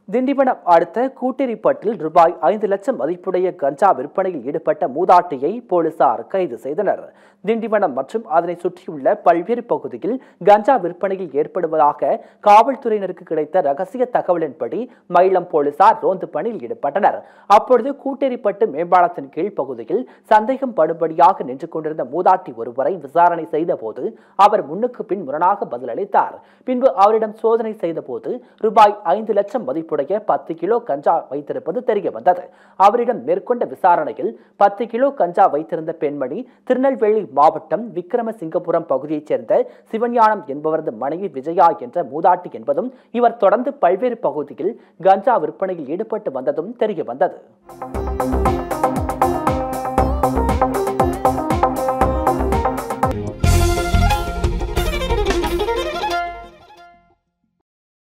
திண்டிவனம் அடுத்த கூட்டேரிப்பட்டில் ரூபாய் ஐந்து லட்சம் மதிப்புடைய கஞ்சா விற்பனையில் ஈடுபட்ட மூதாட்டியை போலீசார் கைது செய்தனர் திண்டிவனம் மற்றும் அதனை சுற்றியுள்ள பல்வேறு பகுதியில் கஞ்சா விற்பனையில் ஏற்படுவதாக காவல்துறையினருக்கு கிடைத்த ரகசிய தகவலின்படி மயிலம் போலீசார் ரோந்து பணியில் ஈடுபட்டனர் அப்பொழுது கூட்டேரிப்பட்டு மேம்பாலத்தின் கீழ் பகுதியில் சந்தேகம் படுபடியாக நின்று கொண்டிருந்த மூதாட்டி ஒருவரை விசாரணை செய்தபோது அவர் முன்னுக்கு பின் முரணாக பதிலளித்தார் பின்பு அவரிடம் சோதனை செய்தபோது ரூபாய் ஐந்து லட்சம் மதிப்புடைய பத்து கிலோ கஞ்சா வைத்திருப்பது தெரிய வந்தது அவரிடம் மேற்கொண்ட விசாரணையில் பத்து கிலோ கஞ்சா வைத்திருந்த பெண்மணி திருநெல்வேலி மாவட்டம் விக்ரமசிங்கபுரம் பகுதியைச் சேர்ந்த சிவஞானம் என்பவரது மனைவி விஜயா என்ற மூதாட்டி என்பதும் இவர் தொடர்ந்து பல்வேறு பகுதியில் கஞ்சா விற்பனையில் ஈடுபட்டு வந்ததும் தெரிய வந்தது